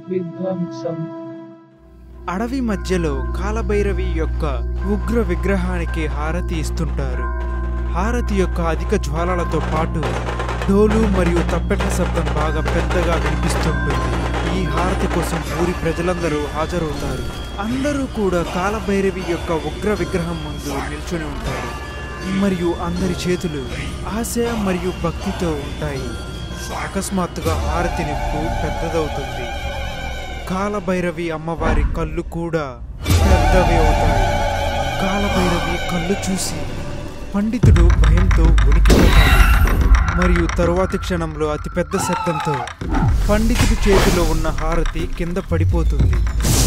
విధ్వంసం అడవి మధ్యలో కాలభైరవి యొక్క ఉగ్ర విగ్రహానికి హారతి ఇస్తుంటారు హారతి యొక్క అధిక జ్వాలలతో పాటు డోలు మరియు తప్పెట్ల శబ్దం బాగా పెద్దగా వినిపిస్తుంటుంది ఈ హారతి కోసం ఊరి ప్రజలందరూ హాజరవుతారు అందరూ కూడా కాలభైరవి యొక్క ఉగ్ర విగ్రహం ముందు నిల్చొని ఉంటారు మరియు అందరి చేతులు ఆశ మరియు భక్తితో ఉంటాయి అకస్మాత్తుగా హారతి నిప్పు పెద్దదవుతుంది కాలభైరవి అమ్మవారి కళ్ళు కూడా పెద్దవి అవుతాయి కాలభైరవి కళ్ళు చూసి పండితుడు భయంతో ఉనికిపోతాడు మరియు తరువాతి క్షణంలో అతిపెద్ద శబ్దంతో పండితుడి చేతిలో ఉన్న హారతి కింద పడిపోతుంది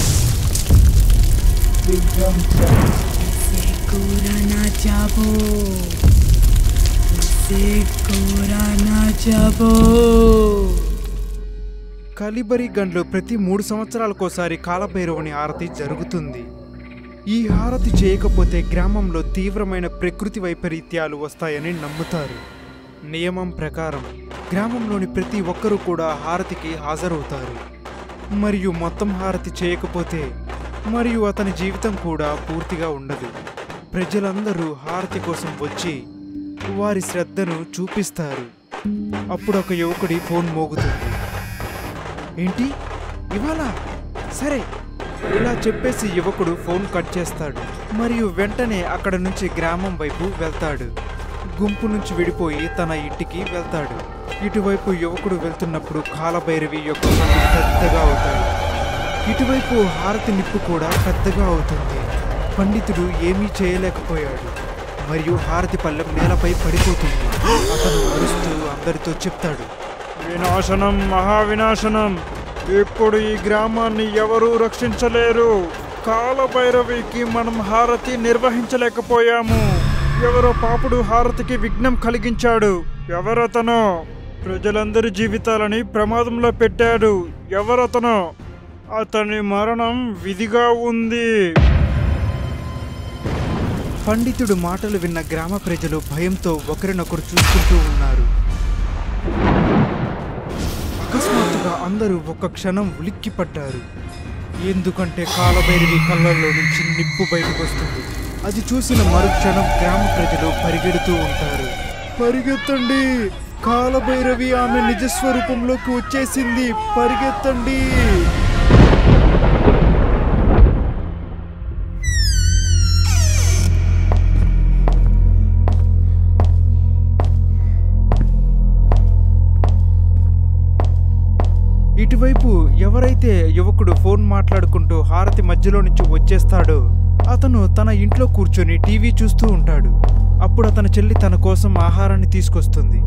విధ్వంసం Kurana Chabo. Se Kurana Chabo. కలిబరి గండ్లో ప్రతి మూడు సంవత్సరాలకోసారి కాలభైరవుని హారతి జరుగుతుంది ఈ హారతి చేయకపోతే గ్రామంలో తీవ్రమైన ప్రకృతి వైపరీత్యాలు వస్తాయని నమ్ముతారు నియమం ప్రకారం గ్రామంలోని ప్రతి ఒక్కరూ కూడా హారతికి హాజరవుతారు మరియు మొత్తం హారతి చేయకపోతే మరియు అతని జీవితం కూడా పూర్తిగా ఉండదు ప్రజలందరూ హారతి కోసం వచ్చి వారి శ్రద్ధను చూపిస్తారు అప్పుడు ఒక యువకుడి ఫోన్ మోగుతుంది ఏంటి ఇవాళ సరే ఇలా చెప్పేసి యువకుడు ఫోన్ కట్ చేస్తాడు మరియు వెంటనే అక్కడ నుంచి గ్రామం వైపు వెళ్తాడు గుంపు నుంచి విడిపోయి తన ఇంటికి వెళ్తాడు ఇటువైపు యువకుడు వెళ్తున్నప్పుడు కాలభైరవి యొక్క కళ్ళు పెద్దగా అవుతాయి ఇటువైపు హారతి నిప్పు కూడా పెద్దగా అవుతుంది పండితుడు ఏమీ చేయలేకపోయాడు మరియు హారతి పళ్ళెం నేలపై పడిపోతుంది అతను అరుస్తూ అందరితో చెప్తాడు వినాశనం మహావినాశనం ఇప్పుడు ఈ గ్రామాన్ని ఎవరూ రక్షించలేరు కాలభైరవికి మనం హారతి నిర్వహించలేకపోయాము ఎవరో పాపుడు హారతికి విఘ్నం కలిగించాడు ఎవరతనో ప్రజలందరి జీవితాలని ప్రమాదంలో పెట్టాడు ఎవరతనో అతని మరణం విధిగా ఉంది పండితుడు మాటలు విన్న గ్రామ ప్రజలు భయంతో ఒకరినొకరు చూసుకుంటూ ఉన్నారు అకస్మాత్తుగా అందరూ ఒక్క క్షణం ఉలిక్కిపడ్డారు ఎందుకంటే కాలభైరవి కళ్ళల్లో నుంచి నిప్పు బయటకు వస్తుంది అది చూసిన మరుక్షణం గ్రామ ప్రజలు పరిగెడుతూ ఉంటారు పరిగెత్తండి కాలభైరవి ఆమె నిజస్వరూపంలోకి వచ్చేసింది పరిగెత్తండి ఇటువైపు ఎవరైతే యువకుడు ఫోన్ మాట్లాడుకుంటూ హారతి మధ్యలో నుంచి వచ్చేస్తాడో అతను తన ఇంట్లో కూర్చొని టీవీ చూస్తూ ఉంటాడు అప్పుడు అతని చెల్లి తన కోసం ఆహారాన్ని తీసుకొస్తుంది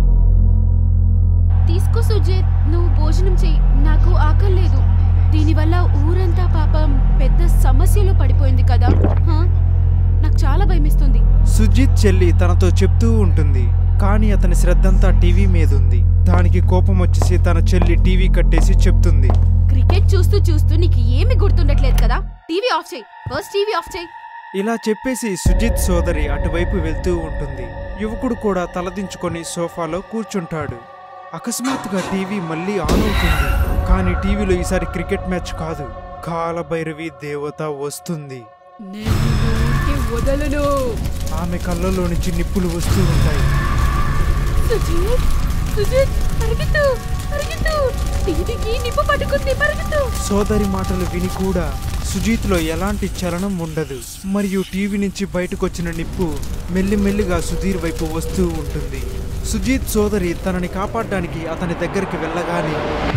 తీసుకో సుజిత్ నువ్వు భోజనం చెయ్యి నాకు ఆకలి లేదు దీనివల్ల ఊరంతా పాపం పెద్ద సమస్యలో పడిపోయింది కదా హా? నాకు చాలా భయమిస్తుంది సుజిత్ చెల్లి తనతో చెప్తూ ఉంటుంది కానీ అతని శ్రద్ధంతా టీవీ మీద ఉంది దానికి కోపం వచ్చేసి తన చెల్లి టీవీ కట్టేసి చెప్తుంది క్రికెట్ చూస్తూ చూస్తూ నీకు ఏమి గుర్తుండట్లేదు కదా టీవీ ఆఫ్ చేయి ఫస్ట్ టీవీ ఆఫ్ చేయి ఇలా చెప్పేసి సుజిత్ సోదరి అటువైపు వెళ్తూ ఉంటుంది యువకుడు కూడా తలదించుకొని సోఫాలో కూర్చుంటాడు అకస్మాత్తుగా టీవీ మళ్ళీ ఆన్ అవుతుంది కానీ టీవీలో ఈసారి క్రికెట్ మ్యాచ్ కాదు కాలభైరవి దేవత వస్తుంది నేను ఊరికి వదలను ఆమె కళ్ళలో నుంచి నిప్పులు వస్తూ ఉంటాయి సుజిత్ సుజిత్ పరిగెత్తు పరిగెత్తు టీవీకి నిప్పు పట్టుకుంది పరిగెత్తు సోదరి మాటలు విని కూడా సుజీత్లో ఎలాంటి చలనం ఉండదు మరియు టీవీ నుంచి బయటకొచ్చిన నిప్పు మెల్లిమెల్లిగా సుధీర్ వైపు వస్తూ ఉంటుంది సుజీత్ సోదరి తనని కాపాడడానికి అతని దగ్గరికి వెళ్ళగానే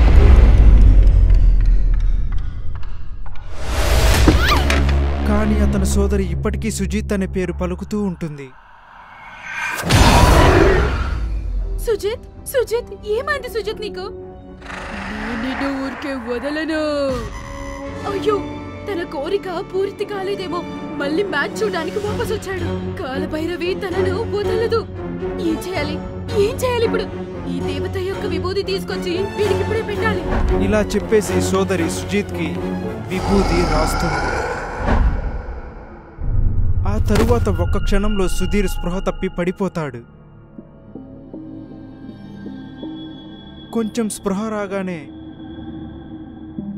కానీ అతని సోదరి ఇప్పటికీ సుజీత్ అనే పేరు పలుకుతూ ఉంటుంది సుజిత్ సుజిత్ ఏమైంది సుజిత్ నీకు నేను నిన్ను ఊరికే వదలను అయ్యో తన కోరిక పూర్తి కాలేదేమో మళ్ళీ మ్యాచ్ చూడడానికి వాపస్ వచ్చాడు కాలభైరవి తనను వదలదు ఏం చేయాలి ఏం చేయాలి ఇప్పుడు ఈ దేవత యొక్క విభూతి తీసుకొచ్చి వీడికి ఇప్పుడే పెట్టాలి ఇలా చెప్పేసి సోదరి సుజీత్కి విభూతి రాస్తుంది ఆ తరువాత ఒక్క క్షణంలో సుధీర్ స్పృహ తప్పి పడిపోతాడు కొంచెం స్పృహ రాగానే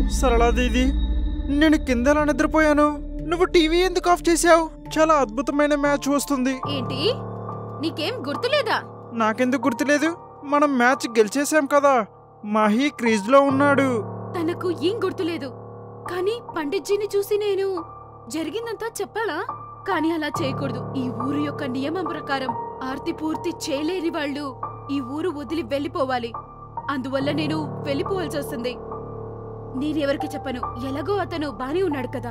సరళా దీది నేను కింద ఎలా నిద్రపోయాను నువ్వు టీవీ ఎందుకు ఆఫ్ చేసావు చాలా అద్భుతమైన మ్యాచ్ వస్తుంది ఏంటి నీకేం గుర్తులేదా నాకెందుకు గుర్తులేదు మనం మ్యాచ్ గెలిచేసాం కదా మాహీ క్రీజ్ లో ఉన్నాడు తనకు ఏం గుర్తులేదు కానీ పండిట్జీని చూసి నేను జరిగిందంతా చెప్పాలా కానీ అలా చేయకూడదు ఈ ఊరు యొక్క నియమం ప్రకారం ఆర్తి పూర్తి చేయలేని వాళ్ళు ఈ ఊరు వదిలి వెళ్ళిపోవాలి అందువల్ల నేను వెళ్ళిపోవాల్సి వస్తుంది నేనెవరికి చెప్పను ఎలాగో అతను బానే ఉన్నాడు కదా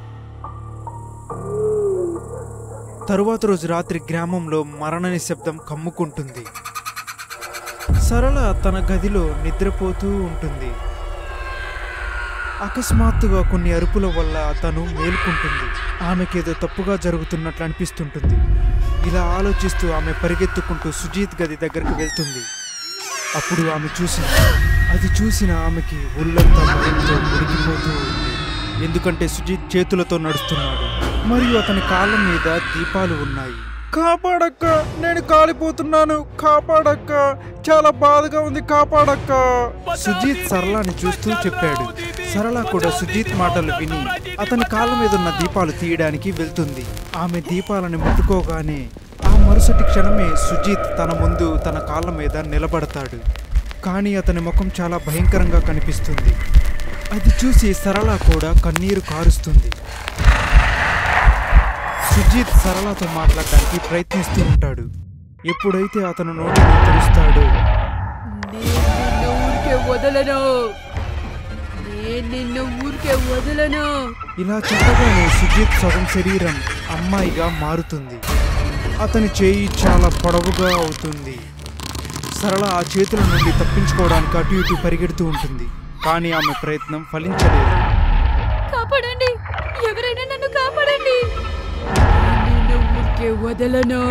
తరువాత రోజు రాత్రి గ్రామంలో మరణ నిశ్శబ్దం కమ్ముకుంటుంది సరళ తన గదిలో నిద్రపోతూ ఉంటుంది అకస్మాత్తుగా కొన్ని అరుపుల వల్ల తను మేల్కుంటుంది ఆమెకేదో తప్పుగా జరుగుతున్నట్లు అనిపిస్తుంటుంది ఇలా ఆలోచిస్తూ ఆమె పరిగెత్తుకుంటూ సుజీత్ గది దగ్గరకు వెళ్తుంది అప్పుడు ఆమె చూసింది అది చూసిన ఆమెకి ఒళ్ళంతా భయంతో ఉడికిపోతూ ఉంది ఎందుకంటే సుజీత్ చేతులతో నడుస్తున్నాడు మరియు అతని కాళ్ళ మీద దీపాలు ఉన్నాయి కాపాడక్క నేను కాలిపోతున్నాను కాపాడక్క చాలా బాధగా ఉంది కాపాడక్క సుజీత్ సరళని చూస్తూ చెప్పాడు సరళ కూడా సుజీత్ మాటలు విని అతని కాళ్ళ మీద ఉన్న దీపాలు తీయడానికి వెళ్తుంది ఆమె దీపాలను ముట్టుకోగానే ఆ మరుసటి క్షణమే సుజీత్ తన ముందు తన కాళ్ళ మీద నిలబడతాడు కానీ అతని ముఖం చాలా భయంకరంగా కనిపిస్తుంది అది చూసి సరళ కూడా కన్నీరు కారుస్తుంది సుజీత్ సరళతో మాట్లాడడానికి ప్రయత్నిస్తూ ఉంటాడు ఎప్పుడైతే అతను నోటిని తెరుస్తాడో నేను నిన్ను ఊరికే వదలను నేను నిన్ను ఊరికే వదలను ఇలా చెప్పగానే సుజిత్ సగం శరీరం అమ్మాయిగా మారుతుంది అతని చేయి చాలా పొడవుగా అవుతుంది సరళ ఆ చేతుల నుండి తప్పించుకోవడానికి అటు ఇటు పరిగెడుతూ ఉంటుంది కానీ ఆమె ప్రయత్నం ఫలించలేదు కాపాడండి ఎవరైనా నన్ను కాపాడండి నేను నిన్ను ఊరికే వదలను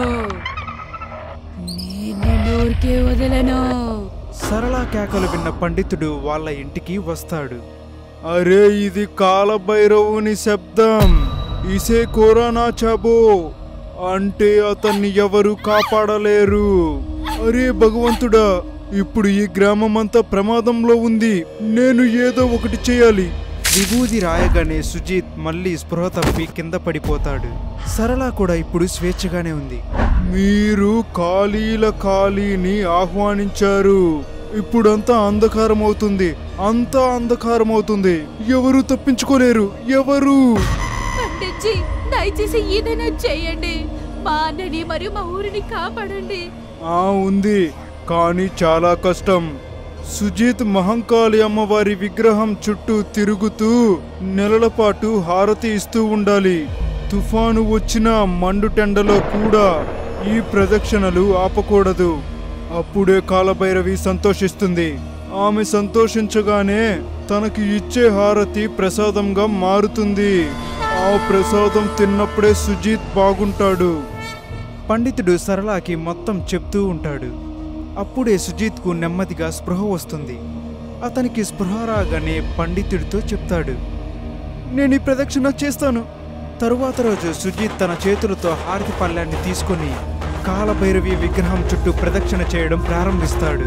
నేను నిన్ను ఊరికే వదలను సరళ కేకలు విన్న పండితుడు వాళ్ళ ఇంటికి వస్తాడు అరే ఇది కాలభైరవుని శబ్దం ఇసే కోరానా చబో అంటే అతన్ని ఎవరు కాపాడలేరు అరే భగవంతుడా ఇప్పుడు ఈ గ్రామం అంతా ప్రమాదంలో ఉంది నేను ఏదో ఒకటి చేయాలి విభూది రాయగానే సుజీత్ మళ్ళీ స్పృహ తప్పి కింద పడిపోతాడు సరళ కూడా ఇప్పుడు స్వేచ్ఛగానే ఉంది మీరు ఖాళీల ఖాళీని ఆహ్వానించారు ఇప్పుడంతా అంధకారం అవుతుంది అంతా అంధకారం అవుతుంది ఎవరు తప్పించుకోలేరు ఎవరు పండించి దయచేసి ఏదైనా చేయండి మా అన్నని మరియు మా ఊరిని కాపాడండి ఆ ఉంది కానీ చాలా కష్టం సుజీత్ మహంకాళి అమ్మవారి విగ్రహం చుట్టూ తిరుగుతూ నెలల పాటు హారతి ఇస్తూ ఉండాలి తుఫాను వచ్చిన మండుటెండలో కూడా ఈ ప్రదక్షిణలు ఆపకూడదు అప్పుడే కాలభైరవి సంతోషిస్తుంది ఆమె సంతోషించగానే తనకి ఇచ్చే హారతి ప్రసాదంగా మారుతుంది ఆ ప్రసాదం తిన్నప్పుడే సుజీత్ బాగుంటాడు పండితుడు సరళకి మొత్తం చెప్తూ ఉంటాడు అప్పుడే సుజీత్కు నెమ్మదిగా స్పృహ వస్తుంది అతనికి స్పృహ రాగానే పండితుడితో చెప్తాడు నేను ఈ ప్రదక్షిణ చేస్తాను తరువాత రోజు సుజీత్ తన చేతులతో హారతి పళ్ళాన్ని తీసుకొని కాలభైరవి విగ్రహం చుట్టూ ప్రదక్షిణ చేయడం ప్రారంభిస్తాడు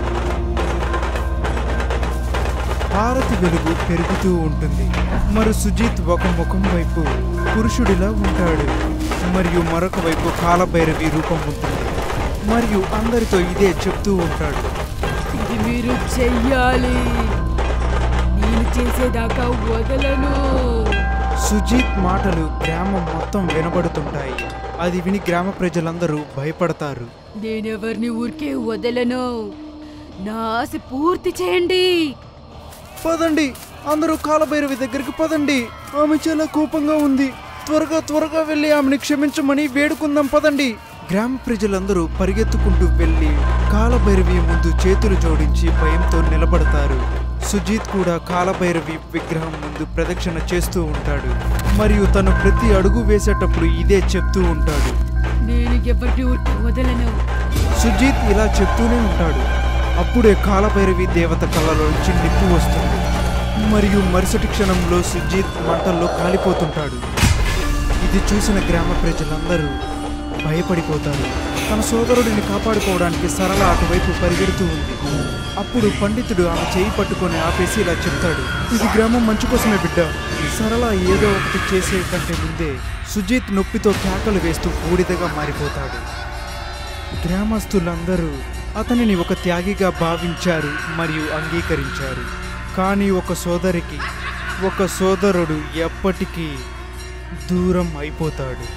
హారతి వెలుగు పెరుగుతూ ఉంటుంది మరి సుజీత్ ఒక ముఖం వైపు పురుషుడిలా ఉంటాడు మరియు మరొక వైపు కాలభైరవి రూపం ఉంటుంది మరియు అందరితో ఇదే చెప్తూ ఉంటాడు ఇది మీరు చెయ్యాలి నేను చేసేదాకా వదలను సుజీత్ మాటలు గ్రామం మొత్తం వినబడుతుంటాయి అది విని గ్రామ ప్రజలందరూ భయపడతారు నేనెవరిని ఊరికే వదలను నా ఆశ పూర్తి చేయండి పదండి అందరూ కాలభైరవి దగ్గరికి పదండి ఆమె చాలా కోపంగా ఉంది త్వరగా త్వరగా వెళ్ళి ఆమెను క్షమించమని వేడుకుందాం పదండి గ్రామ ప్రజలందరూ పరిగెత్తుకుంటూ వెళ్ళి కాలభైరవి ముందు చేతులు జోడించి భయంతో నిలబడతారు సుజీత్ కూడా కాలభైరవి విగ్రహం ముందు ప్రదక్షిణ చేస్తూ ఉంటాడు మరియు తను ప్రతి అడుగు వేసేటప్పుడు ఇదే చెప్తూ ఉంటాడు నేను ఎవరిని ఊరికే వదలను సుజీత్ ఇలా చెప్తూనే ఉంటాడు అప్పుడే కాలభైరవి దేవత కళ్ళలోంచి నిప్పు వస్తుంది మరియు మరుసటి క్షణంలో సుజీత్ మంటల్లో కాలిపోతుంటాడు ఇది చూసిన గ్రామ ప్రజలందరూ భయపడిపోతారు తన సోదరుడిని కాపాడుకోవడానికి సరళ అటువైపు పరిగెడుతూ ఉంది అప్పుడు పండితుడు ఆమె చేయి పట్టుకొని ఆపేసి ఇలా చెప్తాడు ఇది గ్రామం మంచు కోసమే బిడ్డ సరళ ఏదో ఒకటి చేసే కంటే ముందే సుజిత్ నొప్పితో కేకలు వేస్తూ బూడిదగా మారిపోతాడు గ్రామస్తులందరూ అతనిని ఒక త్యాగిగా భావించారు మరియు అంగీకరించారు కానీ ఒక సోదరికి ఒక సోదరుడు ఎప్పటికీ దూరం అయిపోతాడు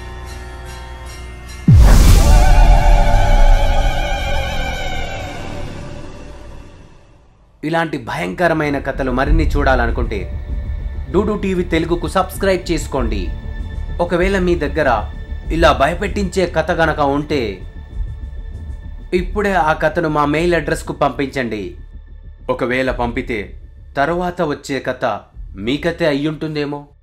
ఇలాంటి భయంకరమైన కథలు మరిన్ని చూడాలనుకుంటే డూడు టీవీ తెలుగుకు సబ్స్క్రైబ్ చేసుకోండి ఒకవేళ మీ దగ్గర ఇలా భయపెట్టించే కథ గనక ఉంటే ఇప్పుడే ఆ కథను మా మెయిల్ అడ్రస్కు పంపించండి ఒకవేళ పంపితే తరువాత వచ్చే కథ మీ కథే అయ్యుంటుందేమో